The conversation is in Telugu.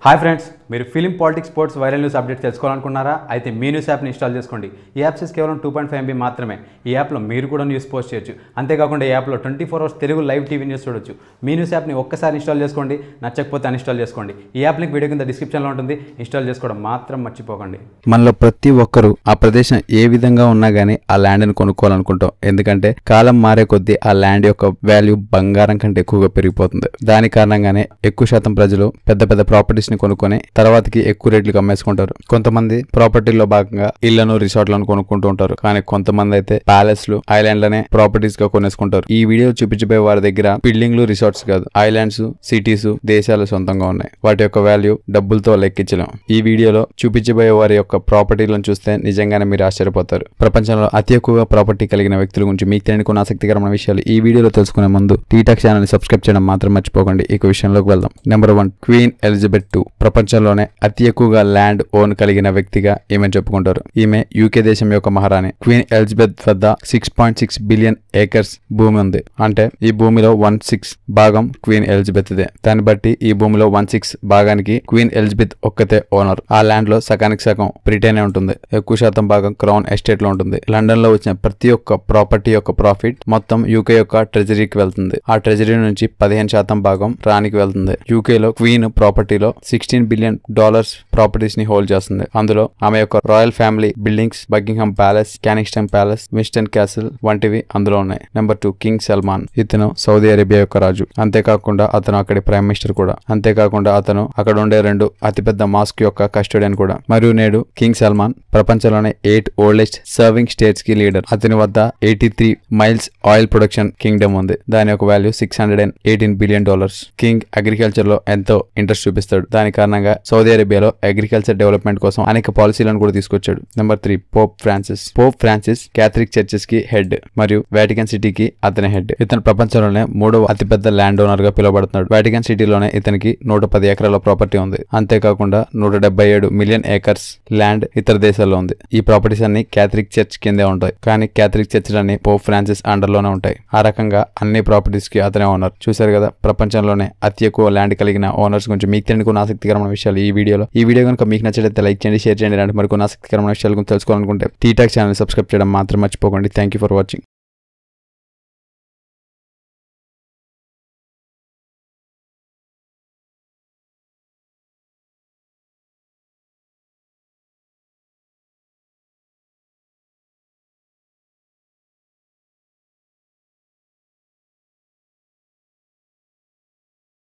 హాయ్ ఫ్రెండ్స్ మీరు film politics sports viral news update తెలుసుకోవాలనుకున్నారా అయితే మీ న్యూస్ యాప్ని ఇన్స్టాల్ చేసుకోండి ఈ యాప్ సైజ్ కేవలం టూ పాయింట్ ఫైవ్ ఎంబీ మాత్రమే ఈ యాప్లో మీరు కూడా న్యూస్ పోస్ట్ చేయొచ్చు అంతేకాకుండా ఈ యాప్లో twenty four hours Telugu live TV news చూడొచ్చు మీ న్యూస్ యాప్ని ఒక్కసారి ఇన్స్టాల్ చేసుకోండి నచ్చకపోతే అన్ఇన్స్టాల్ చేసుకోండి ఈ యాప్ లింక్ వీడియో కింద డిస్క్రిప్షన్లో ఉంటుంది ఇన్స్టాల్ చేసుకోవడం మాత్రం మర్చిపోకండి మనలో ప్రతి ఒక్కరూ ఆ ప్రదేశం ఏ విధంగా ఉన్నా గానీ ఆ ల్యాండ్ని కొనుక్కోవాలనుకుంటాం ఎందుకంటే కాలం మారే కొద్దీ ఆ ల్యాండ్ యొక్క వాల్యూ బంగారం కంటే ఎక్కువగా పెరిగిపోతుంది దాని కారణంగానే ఎక్కువ శాతం ప్రజలు పెద్ద పెద్ద ప్రాపర్టీస్ ని కొనుక్కొని తర్వాతకి ఎక్కువ రేట్లకు అమ్మేసుకుంటారు కొంతమంది ప్రాపర్టీలో భాగంగా ఇళ్లను రిసార్ట్లను కొనుక్కుంటూ ఉంటారు కానీ కొంతమంది అయితే ప్యాలెస్లు ఐలాండ్లనే ప్రాపర్టీస్ గా కొనేసుకుంటారు ఈ వీడియో చూపించబోయే వారి దగ్గర బిల్డింగ్లు రిసార్ట్స్ కాదు ఐలాండ్స్ సిటీస్ దేశాలు సొంతంగా ఉన్నాయి వాటి యొక్క వాల్యూ డబ్బులతో లెక్కించలేం ఈ వీడియోలో చూపించబోయే వారి యొక్క ప్రాపర్టీలను చూస్తే నిజంగానే మీరు ఆశ్చర్యపోతారు ప్రపంచంలో అతి ఎక్కువగా ప్రాపర్టీ కలిగిన వ్యక్తుల గురించి మీకు తెలియని కొన్ని ఆసక్తికరమైన విషయాలు ఈ వీడియోలో తెలుసుకునే ముందు టీటాక్ ఛానల్ ని సబ్స్క్రైబ్ చేయడం మాత్రం మర్చిపోకండి ఇక విషయంలోకి వెళ్దాం number one Queen Elizabeth two ప్రపంచంలోనే అతి ఎక్కువగా ల్యాండ్ ఓన్ కలిగిన వ్యక్తిగా ఈమె చెప్పుకుంటారు ఈమె యూకే దేశం యొక్క మహారాణి క్వీన్ ఎలిజబెత్ వద్ద six point six billion acres భూమి ఉంది అంటే ఈ భూమిలో వన్ సిక్స్ భాగం క్వీన్ ఎలిజబెత్ దే దాన్ని బట్టి ఈ భూమిలో వన్ సిక్స్ భాగానికి క్వీన్ ఎలిజబెత్ ఒక్కతే ఓనర్ ఆ ల్యాండ్ లో సగానికి సగం బ్రిటనే ఉంటుంది ఎక్కువ శాతం భాగం క్రౌన్ ఎస్టేట్ లో ఉంటుంది లండన్ లో వచ్చిన ప్రతి ఒక్క ప్రాపర్టీ యొక్క ప్రాఫిట్ మొత్తం యూకే యొక్క ట్రెజరీకి వెళ్తుంది ఆ ట్రెజరీ నుంచి పదిహేను శాతం భాగం రానికి వెళ్తుంది యూకే లో క్వీన్ ప్రాపర్టీలో సిక్స్టీన్ బిలియన్ డాలర్స్ ప్రాపర్టీస్ ని హోల్డ్ చేస్తుంది అందులో ఆమె యొక్క royal family buildings Buckingham Palace Kensington Palace విన్స్టన్ క్యాసిల్ వంటివి అందులో ఉన్నాయి నెంబర్ టూ కింగ్ సల్మాన్ ఇతను సౌదీ అరేబియా యొక్క రాజు అంతేకాకుండా అతను అక్కడి ప్రైమ్ మినిస్టర్ కూడా అంతేకాకుండా అతను అక్కడ ఉండే రెండు అతిపెద్ద మాస్క్ యొక్క కస్టోడియన్ కూడా మరియు నేడు కింగ్ సల్మాన్ ప్రపంచంలోనే ఎయిట్ ఓల్డెస్ట్ సర్వింగ్ స్టేట్స్ కి లీడర్ అతని వద్ద eighty three miles oil production kingdom ఉంది దాని యొక్క value six hundred and eighteen billion dollars King agriculture లో ఎంతో ఇంట్రెస్ట్ చూపిస్తాడు దాని కారణంగా సౌదీ అరేబియాలో అగ్రికల్చర్ డెవలప్మెంట్ కోసం అనేక పాలసీలను కూడా తీసుకొచ్చాడు number three Pope Francis Pope Francis Catholic churches కి హెడ్ మరియు వాటికన్ సిటీకి అతని హెడ్ ఇతను ప్రపంచంలోనే మూడవ అతిపెద్ద ల్యాండ్ ఓనర్ గా పిలువబడుతున్నాడు వాటికన్ సిటీలోనే ఇతనికి నూట పది ఎకరాల ప్రాపర్టీ ఉంది అంతేకాకుండా నూట డెబ్బై ఏడు మిలియన్ ఏకర్స్ ల్యాండ్ ఇతర దేశాల్లో ఉంది ఈ ప్రాపర్టీస్ అన్ని క్యాథలిక్ చర్చ్ కిందే ఉంటాయి కానీ క్యాథలిక్ చర్చిలన్నీ పోప్ ఫ్రాన్సిస్ అండర్ లోనే ఉంటాయి ఆ రకంగా అన్ని ప్రాపర్టీస్ కి అతనే ఓనర్ చూశారు కదా ప్రపంచంలోనే అతి ఎక్కువ ల్యాండ్ కలిగిన ఓనర్స్ గురించి మీకు తెలియని కొన్ని ఆసక్తికరమైన విషయాలు ఈ వీడియోలో ఈ వీడియో కనుక మీకు నచ్చితే లైక్ చేయండి షేర్ చేయండి ఇలాంటి మరికొన్ని ఆసక్తికరమైన విషయాల గురించి తెలుసుకోవాలనుకుంటే టీటాక్ ఛానల్ సబ్స్క్రైబ్ చేయడం మాత్రం మర్చిపోకండి థ్యాంక్ యూ ఫర్ వాచింగ్